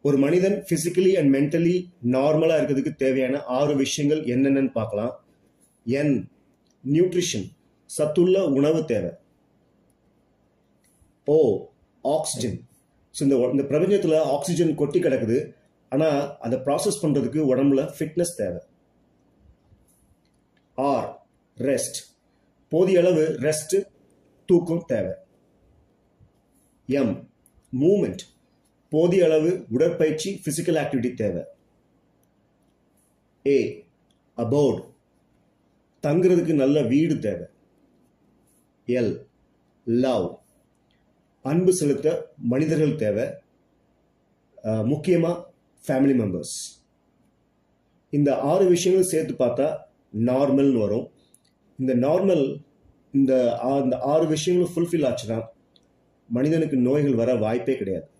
ஒரு மனிதன் physically and mentally நார்மலாக இருக்கிறதுக்கு தேவையான ஆறு விஷயங்கள் என்னென்னு பார்க்கலாம் என் நியூட்ரிஷன் சத்துள்ள உணவு தேவை ஓ ஆக்சிஜன் ஸோ இந்த இந்த பிரபஞ்சத்தில் ஆக்சிஜன் கொட்டி கிடக்குது ஆனால் அதை ப்ராசஸ் பண்ணுறதுக்கு உடம்புல ஃபிட்னஸ் தேவை ஆர் ரெஸ்ட் போதிய அளவு ரெஸ்ட் தூக்கம் தேவை எம் மூமெண்ட் போதிய அளவு உடற்பயிற்சி ஃபிசிக்கல் ஆக்டிவிட்டி தேவை ஏ அபோர்ட் தங்குறதுக்கு நல்ல வீடு தேவை எல் லவ் அன்பு செலுத்த மனிதர்கள் தேவை முக்கியமாக ஃபேமிலி மெம்பர்ஸ் இந்த ஆறு விஷயங்களும் சேர்த்து பார்த்தா நார்மல்னு வரும் இந்த நார்மல் இந்த ஆ- இந்த ஆறு விஷயங்களும் ஃபுல்ஃபில் ஆச்சுன்னா மனிதனுக்கு நோய்கள் வர வாய்ப்பே கிடையாது